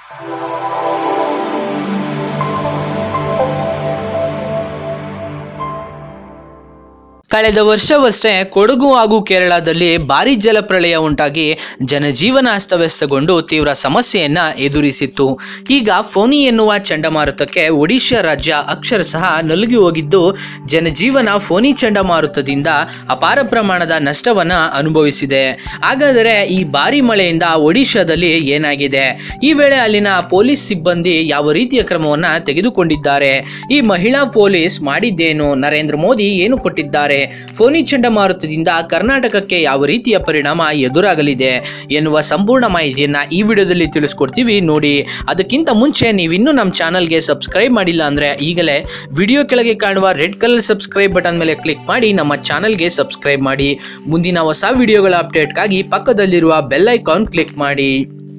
ಕಳೆದ ವರ್ಷವಷ್ಟೇ ಕೊಡಗು ಹಾಗೂ ಕೇರಳದಲ್ಲಿ ಭಾರಿ ಜಲಪ್ರಳಯ ಉಂಟಾಗಿ ಜನಜೀವನ ಅಸ್ತವ್ಯಸ್ತಗೊಂಡು ತೀವ್ರ ಸಮಸ್ಯೆಯನ್ನ ಎದುರಿಸಿತ್ತು ಈಗ ಫೋನಿ ಎನ್ನುವ ಚಂಡಮಾರುತಕ್ಕೆ ಒಡಿಶಾ ರಾಜ್ಯ ಅಕ್ಷರಶಃ ನಲುಗಿ ಹೋಗಿದ್ದು ಜನಜೀವನ ಫೋನಿ ಚಂಡಮಾರುತದಿಂದ ಅಪಾರ ಪ್ರಮಾಣದ ನಷ್ಟವನ್ನ ಅನುಭವಿಸಿದೆ ಹಾಗಾದರೆ ಈ ಭಾರಿ ಮಳೆಯಿಂದ ಒಡಿಶಾದಲ್ಲಿ ಏನಾಗಿದೆ ಈ ವೇಳೆ ಅಲ್ಲಿನ ಪೊಲೀಸ್ ಸಿಬ್ಬಂದಿ ಯಾವ ರೀತಿಯ ಕ್ರಮವನ್ನ ತೆಗೆದುಕೊಂಡಿದ್ದಾರೆ ಈ ಮಹಿಳಾ ಪೊಲೀಸ್ ಮಾಡಿದ್ದೇನು ನರೇಂದ್ರ ಮೋದಿ ಏನು ಕೊಟ್ಟಿದ್ದಾರೆ ಫೋನಿ ಚಂಡಮಾರುತದಿಂದ ಕರ್ನಾಟಕಕ್ಕೆ ಯಾವ ರೀತಿಯ ಪರಿಣಾಮ ಎದುರಾಗಲಿದೆ ಎನ್ನುವ ಸಂಪೂರ್ಣ ಮಾಹಿತಿಯನ್ನ ಈ ವಿಡಿಯೋದಲ್ಲಿ ತಿಳಿಸ್ಕೊಡ್ತೀವಿ ನೋಡಿ ಅದಕ್ಕಿಂತ ಮುಂಚೆ ನೀವಿನ್ನೂ ನಮ್ಮ ಚಾನಲ್ಗೆ ಸಬ್ಸ್ಕ್ರೈಬ್ ಮಾಡಿಲ್ಲ ಅಂದ್ರೆ ಈಗಲೇ ವಿಡಿಯೋ ಕೆಳಗೆ ಕಾಣುವ ರೆಡ್ ಕಲರ್ ಸಬ್ಸ್ಕ್ರೈಬ್ ಬಟನ್ ಮೇಲೆ ಕ್ಲಿಕ್ ಮಾಡಿ ನಮ್ಮ ಚಾನಲ್ಗೆ ಸಬ್ಸ್ಕ್ರೈಬ್ ಮಾಡಿ ಮುಂದಿನ ಹೊಸ ವಿಡಿಯೋಗಳ ಅಪ್ಡೇಟ್ಗಾಗಿ ಪಕ್ಕದಲ್ಲಿರುವ ಬೆಲ್ ಐಕಾನ್ ಕ್ಲಿಕ್ ಮಾಡಿ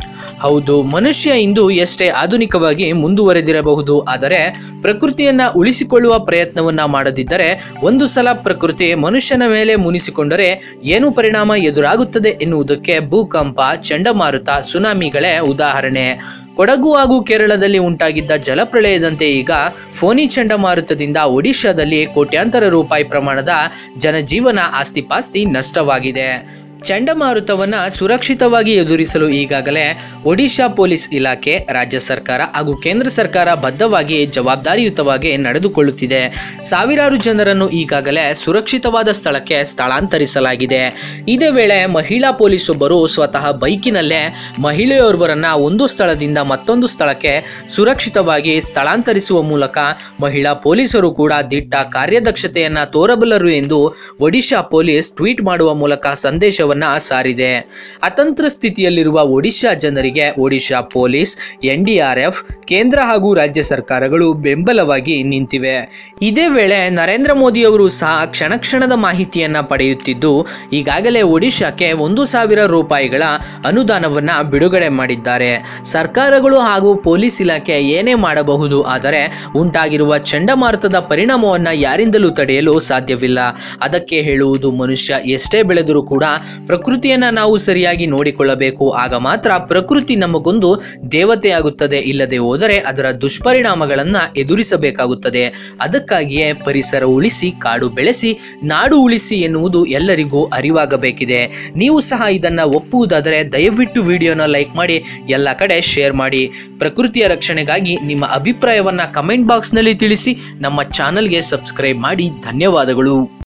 ಹೌದು ಮನುಷ್ಯ ಇಂದು ಎಷ್ಟೇ ಆಧುನಿಕವಾಗಿ ಮುಂದುವರೆದಿರಬಹುದು ಆದರೆ ಪ್ರಕೃತಿಯನ್ನ ಉಳಿಸಿಕೊಳ್ಳುವ ಪ್ರಯತ್ನವನ್ನ ಮಾಡದಿದ್ದರೆ ಒಂದು ಸಲ ಪ್ರಕೃತಿ ಮನುಷ್ಯನ ಮೇಲೆ ಮುನಿಸಿಕೊಂಡರೆ ಏನು ಪರಿಣಾಮ ಎದುರಾಗುತ್ತದೆ ಎನ್ನುವುದಕ್ಕೆ ಭೂಕಂಪ ಚಂಡಮಾರುತ ಸುನಾಮಿಗಳೇ ಉದಾಹರಣೆ ಕೊಡಗು ಹಾಗೂ ಕೇರಳದಲ್ಲಿ ಉಂಟಾಗಿದ್ದ ಜಲಪ್ರಳಯದಂತೆ ಈಗ ಫೋನಿ ಚಂಡಮಾರುತದಿಂದ ಒಡಿಶಾದಲ್ಲಿ ಕೋಟ್ಯಾಂತರ ರೂಪಾಯಿ ಪ್ರಮಾಣದ ಜನಜೀವನ ಆಸ್ತಿಪಾಸ್ತಿ ನಷ್ಟವಾಗಿದೆ ಚಂಡಮಾರುತವನ್ನ ಸುರಕ್ಷಿತವಾಗಿ ಎದುರಿಸಲು ಈಗಾಗಲೇ ಒಡಿಶಾ ಪೊಲೀಸ್ ಇಲಾಖೆ ರಾಜ್ಯ ಸರ್ಕಾರ ಹಾಗೂ ಕೇಂದ್ರ ಸರ್ಕಾರ ಬದ್ಧವಾಗಿ ಜವಾಬ್ದಾರಿಯುತವಾಗಿ ನಡೆದುಕೊಳ್ಳುತ್ತಿದೆ ಸಾವಿರಾರು ಜನರನ್ನು ಈಗಾಗಲೇ ಸುರಕ್ಷಿತವಾದ ಸ್ಥಳಕ್ಕೆ ಸ್ಥಳಾಂತರಿಸಲಾಗಿದೆ ಇದೇ ವೇಳೆ ಮಹಿಳಾ ಪೊಲೀಸ್ ಒಬ್ಬರು ಸ್ವತಃ ಬೈಕಿನಲ್ಲೇ ಮಹಿಳೆಯೋರ್ವರನ್ನ ಒಂದು ಸ್ಥಳದಿಂದ ಮತ್ತೊಂದು ಸ್ಥಳಕ್ಕೆ ಸುರಕ್ಷಿತವಾಗಿ ಸ್ಥಳಾಂತರಿಸುವ ಮೂಲಕ ಮಹಿಳಾ ಪೊಲೀಸರು ಕೂಡ ದಿಟ್ಟ ಕಾರ್ಯದಕ್ಷತೆಯನ್ನ ತೋರಬಲ್ಲರು ಎಂದು ಒಡಿಶಾ ಪೊಲೀಸ್ ಟ್ವೀಟ್ ಮಾಡುವ ಮೂಲಕ ಸಂದೇಶವನ್ನ ಸಾರಿದೆ ಅತಂತ್ರ ಸ್ಥಿತಿಯಲ್ಲಿರುವ ಒಡಿಶಾ ಜನರಿಗೆ ಒಡಿಶಾ ಪೊಲೀಸ್ ಎನ್ಡಿಆರ್ಎಫ್ ಕೇಂದ್ರ ಹಾಗೂ ರಾಜ್ಯ ಸರ್ಕಾರಗಳು ಬೆಂಬಲವಾಗಿ ನಿಂತಿವೆ ಇದೇ ವೇಳೆ ನರೇಂದ್ರ ಮೋದಿ ಅವರು ಸಹ ಕ್ಷಣ ಕ್ಷಣದ ಮಾಹಿತಿಯನ್ನ ಪಡೆಯುತ್ತಿದ್ದು ಈಗಾಗಲೇ ಒಡಿಶಾಕ್ಕೆ ಒಂದು ಸಾವಿರ ರೂಪಾಯಿಗಳ ಅನುದಾನವನ್ನ ಬಿಡುಗಡೆ ಮಾಡಿದ್ದಾರೆ ಸರ್ಕಾರಗಳು ಹಾಗೂ ಪೊಲೀಸ್ ಇಲಾಖೆ ಏನೇ ಮಾಡಬಹುದು ಆದರೆ ಉಂಟಾಗಿರುವ ಚಂಡಮಾರುತದ ಪರಿಣಾಮವನ್ನ ಯಾರಿಂದಲೂ ತಡೆಯಲು ಸಾಧ್ಯವಿಲ್ಲ ಅದಕ್ಕೆ ಹೇಳುವುದು ಮನುಷ್ಯ ಎಷ್ಟೇ ಬೆಳೆದರೂ ಕೂಡ ಪ್ರಕೃತಿಯನ್ನ ನಾವು ಸರಿಯಾಗಿ ನೋಡಿಕೊಳ್ಳಬೇಕು ಆಗ ಮಾತ್ರ ಪ್ರಕೃತಿ ನಮಗೊಂದು ದೇವತೆಯಾಗುತ್ತದೆ ಇಲ್ಲದೆ ಹೋದರೆ ಅದರ ದುಷ್ಪರಿಣಾಮಗಳನ್ನ ಎದುರಿಸಬೇಕಾಗುತ್ತದೆ ಅದಕ್ಕಾಗಿಯೇ ಪರಿಸರ ಉಳಿಸಿ ಕಾಡು ಬೆಳೆಸಿ ನಾಡು ಉಳಿಸಿ ಎನ್ನುವುದು ಎಲ್ಲರಿಗೂ ಅರಿವಾಗಬೇಕಿದೆ ನೀವು ಸಹ ಇದನ್ನ ಒಪ್ಪುವುದಾದರೆ ದಯವಿಟ್ಟು ವಿಡಿಯೋನ ಲೈಕ್ ಮಾಡಿ ಎಲ್ಲ ಕಡೆ ಶೇರ್ ಮಾಡಿ ಪ್ರಕೃತಿಯ ರಕ್ಷಣೆಗಾಗಿ ನಿಮ್ಮ ಅಭಿಪ್ರಾಯವನ್ನ ಕಮೆಂಟ್ ಬಾಕ್ಸ್ನಲ್ಲಿ ತಿಳಿಸಿ ನಮ್ಮ ಚಾನಲ್ಗೆ ಸಬ್ಸ್ಕ್ರೈಬ್ ಮಾಡಿ ಧನ್ಯವಾದಗಳು